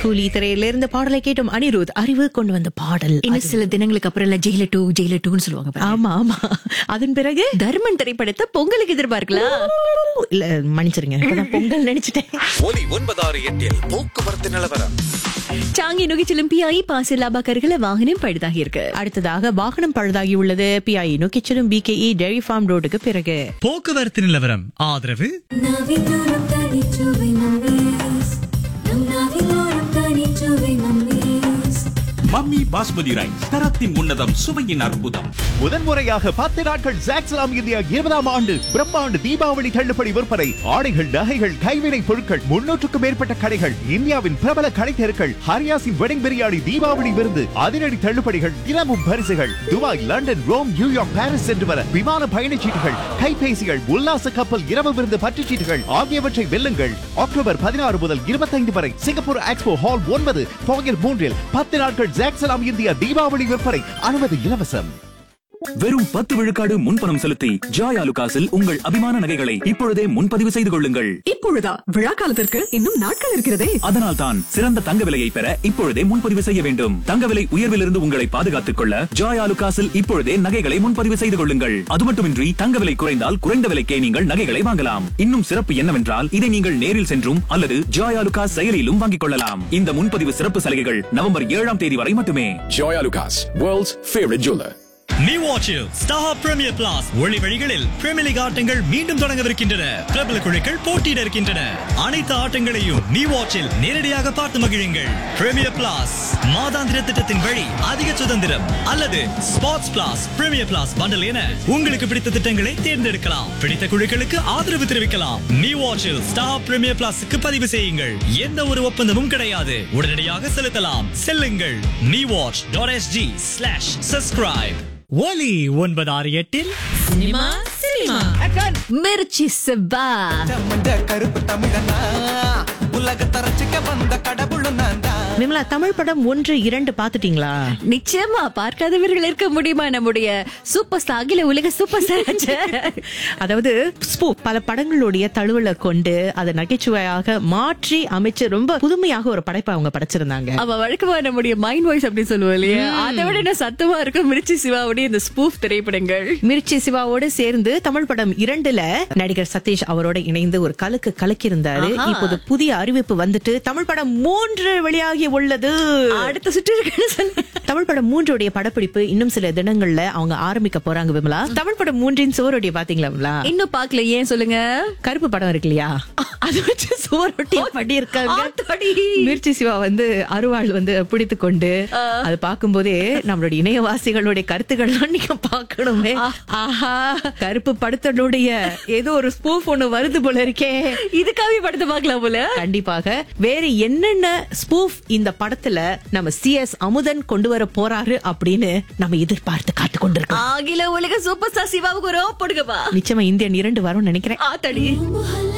கூலி திரையிலிருந்து பாடலை கேட்டோம் அனிருத் அறிவு கொண்டு வந்த பாடல் இன்னும் சில தினங்களுக்கு அப்புறம் எல்லாம் ஜெயில டூ ஜெயில டூன்னு சொல்லுவாங்க பாருங்க. ஆமா ஆமா அதன் பிறகு தர்மன் திரைப்படத்தை பொங்கலுக்கு எதிர்பார்க்கலாம் இல்ல மன்னிச்சிருங்க இப்பதான் பொங்கல் நினைச்சிட்டேன் ஒலி ஒன்பதாறு எட்டில் போக்குவரத்து நிலவரம் சாங்கி நுகிச்சிலும் பிஐ பாசி லாபாக்கர்களை வாகனம் பழுதாகி இருக்கு அடுத்ததாக வாகனம் பழுதாகி உள்ளது பிஐ நோக்கிச்சலும் பிகேஇ டெய்ரி ஃபார்ம் ரோடுக்கு பிறகு போக்குவரத்து நிலவரம் ஆதரவு நாவிலோரம் தனிச்சுவை மம்மீஸ் நம் நாவிலோரம் தனிச்சுவை மம்மீஸ் மம்மி பாஸ்மதி ரைஸ் தரத்தின் உன்னதம் சுவையின் அற்புதம் முதன்முறையாக பத்து நாட்கள் ஜாக்ஸ்லாம் இந்தியா இருபதாம் ஆண்டு பிரம்மாண்டு தீபாவளி தள்ளுபடி விற்பனை ஆடைகள் நகைகள் கைவினை பொருட்கள் முன்னூற்றுக்கும் மேற்பட்ட கடைகள் இந்தியாவின் பிரபல கடை தெருக்கள் ஹரியாசின் வெடிங் பிரியாணி தீபாவளி விருந்து அதிரடி தள்ளுபடிகள் தினமும் பரிசுகள் Dubai London Rome New York Paris சென்று வர விமான பயணச்சீட்டுகள் கைபேசிகள் உல்லாச கப்பல் இரவு விருந்து பற்றுச்சீட்டுகள் ஆகியவற்றை வெல்லுங்கள் அக்டோபர் பதினாறு முதல் இருபத்தைந்து வரை சிங்கப்பூர் எக்ஸ்போ ஹால் ஒன்பது பாங்கர் மூன்றில் பத்து நாட்கள் ஜாக்ஸ்லாம் இந்தியா தீபாவளி விற்பனை அனுமதி இலவசம் வெறும் பத்து விழுக்காடு முன்பணம் செலுத்தி ஜாய் ஆலுகாஸில் உங்கள் அபிமான நகைகளை இப்பொழுதே முன்பதிவு செய்து கொள்ளுங்கள் இப்பொழுதா விழா காலத்திற்கு இன்னும் நாட்கள் இருக்கிறதே அதனால் தான் சிறந்த தங்க விலையை பெற இப்பொழுதே முன்பதிவு செய்ய வேண்டும் தங்க விலை உயர்விலிருந்து உங்களை பாதுகாத்துக் கொள்ள ஜாய் ஆலுகாஸில் இப்பொழுதே நகைகளை முன்பதிவு செய்து கொள்ளுங்கள் அது மட்டுமின்றி தங்க விலை குறைந்தால் குறைந்த விலைக்கே நீங்கள் நகைகளை வாங்கலாம் இன்னும் சிறப்பு என்னவென்றால் இதை நீங்கள் நேரில் சென்றும் அல்லது ஜாய் ஆலுகாஸ் செயலியிலும் வாங்கிக் கொள்ளலாம் இந்த முன்பதிவு சிறப்பு சலுகைகள் நவம்பர் ஏழாம் தேதி வரை மட்டுமே Joya Lucas, world's favorite jeweler. New வாட்சில் ஸ்டார் பிரீமியர் பிளாஸ் ஒளி வழிகளில் பிரீமியர் லீக் ஆட்டங்கள் மீண்டும் தொடங்கவிருக்கின்றன பிரபல குழுக்கள் போட்டியிட இருக்கின்றன அனைத்து ஆட்டங்களையும் நியூ வாட்சில் நேரடியாக பார்த்து மகிழுங்கள் பிரீமியர் பிளாஸ் மாதாந்திர திட்டத்தின் வழி அதிக சுதந்திரம் அல்லது sports plus premier plus bundle என உங்களுக்கு பிடித்த திட்டங்களை தேர்ந்தெடுக்கலாம் பிடித்த குழுக்களுக்கு ஆதரவு தெரிவிக்கலாம் நியூ வாட்சில் ஸ்டார் பிரீமியர் பிளாஸுக்கு பதிவு செய்யுங்கள் எந்த ஒரு ஒப்பந்தமும் கிடையாது உடனடியாக செலுத்தலாம் செல்லுங்கள் new watch dot SG slash subscribe ஒலி ஒன்பது ஆறு எட்டில் சினிமா சினிமா மிர்ச்சி செவ்வா கருப்பு தமிழனா உலக தரச்சிக்க வந்த கடவுளும் நான் தான் விமலா தமிழ் படம் ஒன்று இரண்டு பாத்துட்டீங்களா நிச்சயமா பார்க்காதவர்கள் இருக்க முடியுமா நம்முடைய சூப்பர் ஸ்டார் அகில உலக சூப்பர் ஸ்டார் அதாவது ஸ்பூ பல படங்களுடைய தழுவலை கொண்டு அதை நகைச்சுவையாக மாற்றி அமைச்சு ரொம்ப புதுமையாக ஒரு படைப்பை அவங்க படைச்சிருந்தாங்க அவ வழக்கமா நம்முடைய மைண்ட் வாய்ஸ் அப்படின்னு சொல்லுவோம் இல்லையா அதை விட என்ன சத்தமா இருக்கும் மிர்ச்சி சிவாவுடைய இந்த ஸ்பூஃப் திரைப்படங்கள் மிர்ச்சி சிவாவோட சேர்ந்து தமிழ் படம் இரண்டுல நடிகர் சதீஷ் அவரோட இணைந்து ஒரு கலக்கு கலக்கியிருந்தாரு ஆஹா. இப்போது புதிய அறிவிப்பு வந்துட்டு தமிழ் படம் மூன்று வெளியாகி உள்ளது அடுத்த சுற்று இருக்குன்னு சொல்லு தமிழ் படம் மூன்றுடைய படப்பிடிப்பு இன்னும் சில தினங்கள்ல அவங்க ஆரம்பிக்க போறாங்க விமலா தமிழ் படம் மூன்றின் சுவரொட்டிய பாத்தீங்களா விமலா இன்னும் பாக்கல ஏன் சொல்லுங்க கருப்பு படம் இருக்கு இல்லையா அது வச்சு சுவரொட்டிய பண்ணி இருக்காங்க ஆத்தாடி. மிர்ச்சி சிவா வந்து அருவாள் வந்து பிடித்து கொண்டு அது பார்க்கும்போதே நம்மளுடைய இணையவாசிகளுடைய கருத்துக்கள்லாம் நீங்க பார்க்கணுமே ஆஹா கருப்பு படத்தினுடைய ஏதோ ஒரு ஸ்பூஃப் ஒண்ணு வருது போல இருக்கே இதுக்காகவே படத்தை பார்க்கலாம் போல கண்டிப்பாக வேற என்னென்ன ஸ்பூஃப் இந்த படத்துல நம்ம சிஎஸ் அமுதன் கொண்டு வர போறாரு அப்படின்னு நம்ம எதிர்பார்த்து காத்து கொண்டிருக்கோம் அகில உலக சூப்பர் ஸ்டார் சிவாவுக்கு ஒரு ஓ போடுங்கப்பா நிச்சயமா இந்தியன் இரண்டு வரும்னு நினைக்கிறேன் ஆத்தாடி